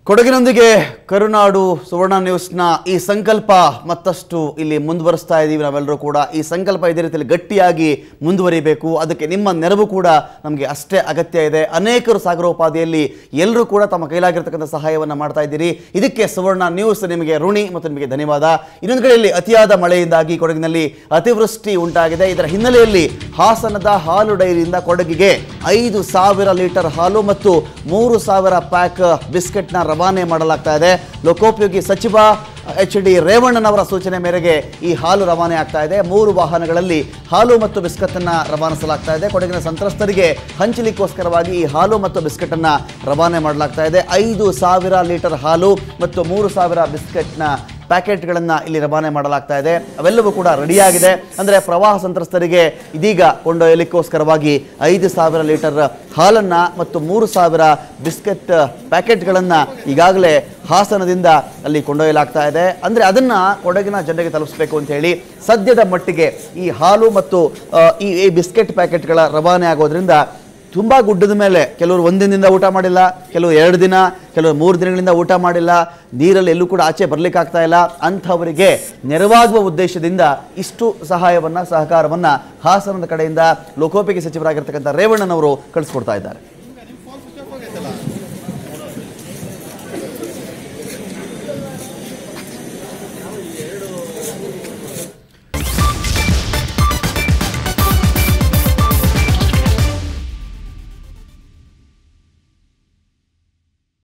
ಕೊಡಗಿನೊಂದಿಗೆ ಕರುನಾಡು ಸುವರ್ಣ ನ್ಯೂಸ್ನ ಈ ಸಂಕಲ್ಪ ಮತ್ತಷ್ಟು ಇಲ್ಲಿ ಮುಂದುವರಿಸ್ತಾ ಇದ್ದೀವಿ ನಾವೆಲ್ಲರೂ ಕೂಡ ಈ ಸಂಕಲ್ಪ ಇದೇ ರೀತಿಯಲ್ಲಿ ಗಟ್ಟಿಯಾಗಿ ಮುಂದುವರಿಬೇಕು ಅದಕ್ಕೆ ನಿಮ್ಮ ನೆರವು ಕೂಡ ನಮಗೆ ಅಷ್ಟೇ ಅಗತ್ಯ ಇದೆ ಅನೇಕರು ಸಾಗರೋಪಾದಿಯಲ್ಲಿ ಎಲ್ಲರೂ ಕೂಡ ತಮ್ಮ ಕೈಲಾಗಿರ್ತಕ್ಕಂಥ ಸಹಾಯವನ್ನು ಮಾಡ್ತಾ ಇದ್ದೀರಿ ಇದಕ್ಕೆ ಸುವರ್ಣ ನ್ಯೂಸ್ ನಿಮಗೆ ಋಣಿ ಮತ್ತು ನಿಮಗೆ ಧನ್ಯವಾದ ಇನ್ನೊಂದು ಕಡೆಯಲ್ಲಿ ಅತಿಯಾದ ಮಳೆಯಿಂದಾಗಿ ಕೊಡಗಿನಲ್ಲಿ ಅತಿವೃಷ್ಟಿ ಉಂಟಾಗಿದೆ ಇದರ ಹಿನ್ನೆಲೆಯಲ್ಲಿ ಹಾಸನದ ಹಾಲು ಡೈರಿಯಿಂದ ಕೊಡಗಿಗೆ ಐದು ಸಾವಿರ ಲೀಟರ್ ಹಾಲು ಮತ್ತು ಮೂರು ಸಾವಿರ ಪ್ಯಾಕ್ ಬಿಸ್ಕೆಟ್ನ ರವಾನೆ ಮಾಡಲಾಗ್ತಾ ಇದೆ ಲೋಕೋಪಯೋಗಿ ಸಚಿವ ಎಚ್ ಡಿ ರೇವಣ್ಣನವರ ಸೂಚನೆ ಮೇರೆಗೆ ಈ ಹಾಲು ರವಾನೆ ಆಗ್ತಾ ಇದೆ ಮೂರು ವಾಹನಗಳಲ್ಲಿ ಹಾಲು ಮತ್ತು ಬಿಸ್ಕತ್ತನ್ನು ರವಾನಿಸಲಾಗ್ತಾ ಇದೆ ಕೊಡಗಿನ ಸಂತ್ರಸ್ತರಿಗೆ ಹಂಚಲಿಕ್ಕೋಸ್ಕರವಾಗಿ ಈ ಹಾಲು ಮತ್ತು ಬಿಸ್ಕೆಟನ್ನು ರವಾನೆ ಮಾಡಲಾಗ್ತಾ ಇದೆ ಐದು ಸಾವಿರ ಲೀಟರ್ ಹಾಲು ಮತ್ತು ಮೂರು ಸಾವಿರ ಬಿಸ್ಕೆಟ್ನ ಪ್ಯಾಕೆಟ್ಗಳನ್ನು ಇಲ್ಲಿ ರವಾನೆ ಮಾಡಲಾಗ್ತಾ ಇದೆ ಅವೆಲ್ಲವೂ ಕೂಡ ರೆಡಿಯಾಗಿದೆ ಅಂದರೆ ಪ್ರವಾಹ ಸಂತ್ರಸ್ತರಿಗೆ ಇದೀಗ ಕೊಂಡೊಯ್ಯಲಿಕ್ಕೋಸ್ಕರವಾಗಿ ಐದು ಸಾವಿರ ಲೀಟರ್ ಹಾಲನ್ನು ಮತ್ತು ಮೂರು ಸಾವಿರ ಬಿಸ್ಕೆಟ್ ಪ್ಯಾಕೆಟ್ಗಳನ್ನು ಈಗಾಗಲೇ ಹಾಸನದಿಂದ ಅಲ್ಲಿ ಕೊಂಡೊಯ್ಯಲಾಗ್ತಾ ಇದೆ ಅಂದರೆ ಅದನ್ನು ಕೊಡಗಿನ ಜನರಿಗೆ ತಲುಪಿಸಬೇಕು ಅಂತ ಹೇಳಿ ಸದ್ಯದ ಮಟ್ಟಿಗೆ ಈ ಹಾಲು ಮತ್ತು ಆ, ಈ ಈ ಬಿಸ್ಕೆಟ್ ಪ್ಯಾಕೆಟ್ಗಳ ರವಾನೆ ಆಗೋದ್ರಿಂದ ತುಂಬ ಗುಡ್ಡದ ಮೇಲೆ ಕೆಲವರು ಒಂದಿನದಿಂದ ಊಟ ಮಾಡಿಲ್ಲ ಕೆಲವರು ಎರಡು ದಿನ ಕೆಲವರು ಮೂರು ದಿನಗಳಿಂದ ಊಟ ಮಾಡಿಲ್ಲ ನೀರಲ್ಲಿ ಎಲ್ಲೂ ಕೂಡ ಆಚೆ ಬರ್ಲಿಕ್ಕಾಗ್ತಾ ಇಲ್ಲ ಅಂಥವರಿಗೆ ನೆರವಾಗುವ ಉದ್ದೇಶದಿಂದ ಇಷ್ಟು ಸಹಾಯವನ್ನು ಸಹಕಾರವನ್ನು ಹಾಸನದ ಕಡೆಯಿಂದ ಲೋಕೋಪಯೋಗಿ ಸಚಿವರಾಗಿರ್ತಕ್ಕಂಥ ರೇವಣ್ಣನವರು ಕಳಿಸ್ಕೊಡ್ತಾ ಇದ್ದಾರೆ